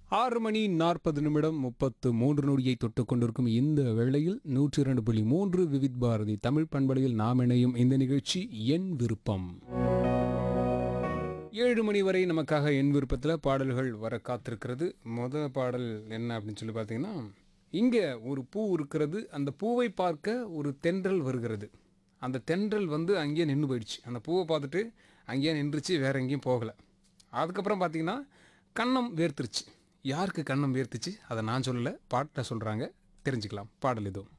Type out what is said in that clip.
ஆறு மணி நாற்பது நிமிடம் முப்பத்து மூன்று நொடியை தொட்டு கொண்டிருக்கும் இந்த வேளையில் நூற்றி இரண்டு புள்ளி மூன்று விவித் பாரதி தமிழ் பண்பலையில் நாம் இணையும் இந்த நிகழ்ச்சி என் விருப்பம் ஏழு மணி வரை நமக்காக என் விருப்பத்தில் பாடல்கள் வர காத்திருக்கிறது முத பாடல் என்ன அப்படின்னு சொல்லி பார்த்தீங்கன்னா இங்கே ஒரு பூ இருக்கிறது அந்த பூவை பார்க்க ஒரு தென்றல் வருகிறது அந்த தென்றல் வந்து அங்கேயே நின்று போயிடுச்சு அந்த பூவை பார்த்துட்டு அங்கேயே நின்றுச்சு வேற எங்கேயும் போகலை அதுக்கப்புறம் பார்த்தீங்கன்னா கன்னம் வேர்த்துருச்சு யாருக்கு கன்னம் வேர்த்துச்சு அதை நான் சொல்லலை பாட்டை சொல்கிறாங்க தெரிஞ்சுக்கலாம் பாடல் இதுவும்